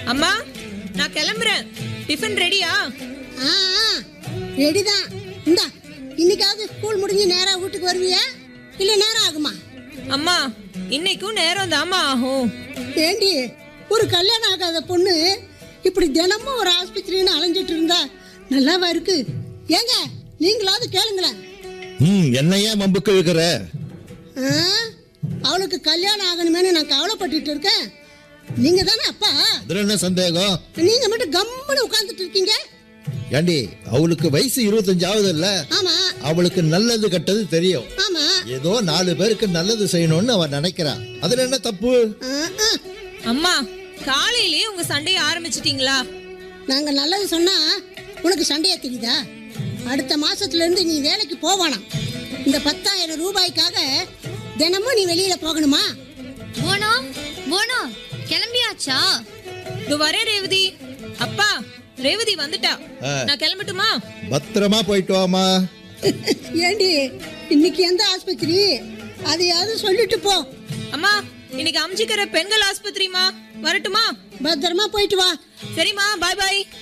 அம்மா நான் கிளம்புறேன் டிஃபன் ரெடியா ஆ ரெடி தான் இந்தா இன்னைக்காவது ஸ்கூல் முடிஞ்சு நேரா வீட்டுக்கு வருவியா இல்ல நேரம் ஆகுமா அம்மா இன்னைக்கும் நேரம் தாம்மா ஆகும் ஏண்டி ஒரு கல்யாணம் ஆகாத பொண்ணு இப்படி தினமும் ஒரு ஆஸ்பத்திரின்னு அலைஞ்சிட்டு இருந்தா நல்லாவா இருக்கு ஏங்க நீங்களாவது கேளுங்களேன் ம் என்ன ஏன் மம்புக்கு இருக்கிற ஆ? அவளுக்கு கல்யாணம் ஆகணுமேனு நான் கவலைப்பட்டுட்டு இருக்கேன் நீங்க தானே அப்பா அதுல என்ன சந்தேகம் நீங்க மட்டும் கம்முன்னு உட்கார்ந்துட்டு இருக்கீங்க ஏண்டி அவளுக்கு வயசு இருபத்தஞ்சு ஆகுது இல்ல ஆமா அவளுக்கு நல்லது கெட்டது தெரியும் ஆமா ஏதோ நாலு பேருக்கு நல்லது செய்யணும்னு அவ நினைக்கிறா அதுல என்ன தப்பு ஆ, ஆ. அம்மா காலையிலேயே உங்க சண்டையை ஆரம்பிச்சிட்டீங்களா நாங்க நல்லது சொன்னா உனக்கு சண்டையா தெரியுதா அடுத்த மாசத்துல இருந்து நீ வேலைக்கு போவானாம் இந்த பத்தாயிரம் ரூபாய்க்காக தினமும் நீ வெளியில போகணுமா போனோ போனோ கிளம்பியாச்சா இது வரேன் ரேவதி அப்பா ரேவதி வந்துட்டா ஆ. நான் கிளம்பட்டுமா பத்திரமா போயிட்டு வாமா ஏண்டி இன்னைக்கு எந்த ஆஸ்பத்திரி அதையாவது சொல்லிட்டு போ அம்மா இன்னைக்கு அம்ஜிக்கிற பெண்கள் ஆஸ்பத்திரிமா வரட்டுமா பத்திரமா போயிட்டு வா சரிம்மா பாய் பாய்